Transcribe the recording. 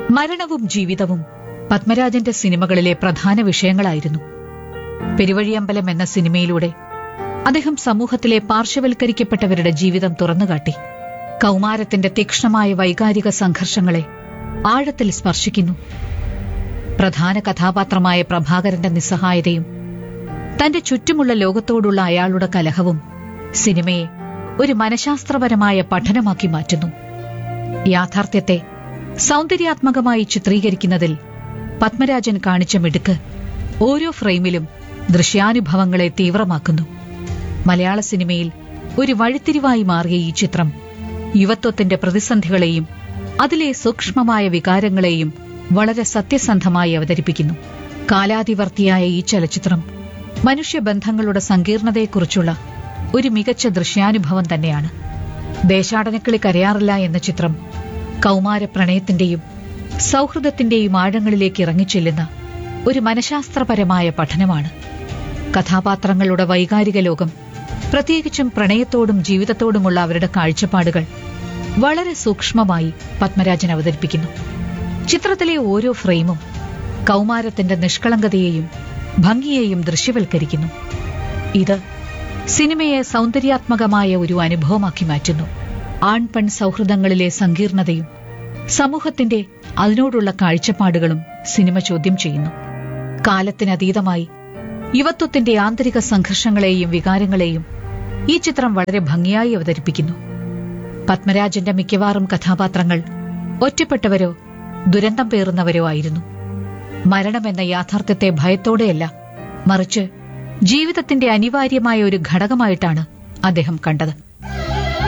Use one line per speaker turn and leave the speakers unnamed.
മരണവും ജീവിതവും പത്മരാജന്റെ സിനിമകളിലെ പ്രധാന വിഷയങ്ങളായിരുന്നു പെരുവഴിയമ്പലം എന്ന സിനിമയിലൂടെ അദ്ദേഹം സമൂഹത്തിലെ പാർശ്വവൽക്കരിക്കപ്പെട്ടവരുടെ ജീവിതം തുറന്നുകാട്ടി കൗമാരത്തിന്റെ തീക്ഷ്ണമായ വൈകാരിക സംഘർഷങ്ങളെ ആഴത്തിൽ സ്പർശിക്കുന്നു പ്രധാന കഥാപാത്രമായ പ്രഭാകരന്റെ നിസ്സഹായതയും തന്റെ ചുറ്റുമുള്ള ലോകത്തോടുള്ള അയാളുടെ കലഹവും സിനിമയെ ഒരു മനഃശാസ്ത്രപരമായ പഠനമാക്കി മാറ്റുന്നു യാഥാർത്ഥ്യത്തെ സൗന്ദര്യാത്മകമായി ചിത്രീകരിക്കുന്നതിൽ പത്മരാജൻ കാണിച്ച മിടുക്ക് ഓരോ ഫ്രെയിമിലും ദൃശ്യാനുഭവങ്ങളെ തീവ്രമാക്കുന്നു മലയാള സിനിമയിൽ ഒരു വഴിത്തിരിവായി മാറിയ ഈ ചിത്രം യുവത്വത്തിന്റെ പ്രതിസന്ധികളെയും അതിലെ സൂക്ഷ്മമായ വികാരങ്ങളെയും വളരെ സത്യസന്ധമായി അവതരിപ്പിക്കുന്നു കാലാതിവർത്തിയായ ഈ ചലച്ചിത്രം മനുഷ്യബന്ധങ്ങളുടെ സങ്കീർണതയെക്കുറിച്ചുള്ള ഒരു മികച്ച ദൃശ്യാനുഭവം തന്നെയാണ് ദേശാടനക്കിളി കരയാറില്ല എന്ന ചിത്രം കൗമാര പ്രണയത്തിന്റെയും സൗഹൃദത്തിന്റെയും ആഴങ്ങളിലേക്ക് ഇറങ്ങിച്ചെല്ലുന്ന ഒരു മനഃശാസ്ത്രപരമായ പഠനമാണ് കഥാപാത്രങ്ങളുടെ വൈകാരിക ലോകം പ്രത്യേകിച്ചും പ്രണയത്തോടും ജീവിതത്തോടുമുള്ള അവരുടെ കാഴ്ചപ്പാടുകൾ വളരെ സൂക്ഷ്മമായി പത്മരാജൻ അവതരിപ്പിക്കുന്നു ചിത്രത്തിലെ ഓരോ ഫ്രെയിമും കൗമാരത്തിന്റെ നിഷ്കളങ്കതയെയും ഭംഗിയെയും ദൃശ്യവൽക്കരിക്കുന്നു ഇത് സിനിമയെ സൗന്ദര്യാത്മകമായ ഒരു അനുഭവമാക്കി മാറ്റുന്നു ആൺപെൺ സൗഹൃദങ്ങളിലെ സങ്കീർണതയും സമൂഹത്തിന്റെ അതിനോടുള്ള കാഴ്ചപ്പാടുകളും സിനിമ ചോദ്യം ചെയ്യുന്നു കാലത്തിനതീതമായി യുവത്വത്തിന്റെ ആന്തരിക സംഘർഷങ്ങളെയും വികാരങ്ങളെയും ഈ ചിത്രം വളരെ ഭംഗിയായി അവതരിപ്പിക്കുന്നു പത്മരാജന്റെ മിക്കവാറും കഥാപാത്രങ്ങൾ ഒറ്റപ്പെട്ടവരോ ദുരന്തം പേറുന്നവരോ ആയിരുന്നു മരണമെന്ന യാഥാർത്ഥ്യത്തെ ഭയത്തോടെയല്ല മറിച്ച് ജീവിതത്തിന്റെ അനിവാര്യമായ ഒരു ഘടകമായിട്ടാണ് അദ്ദേഹം കണ്ടത്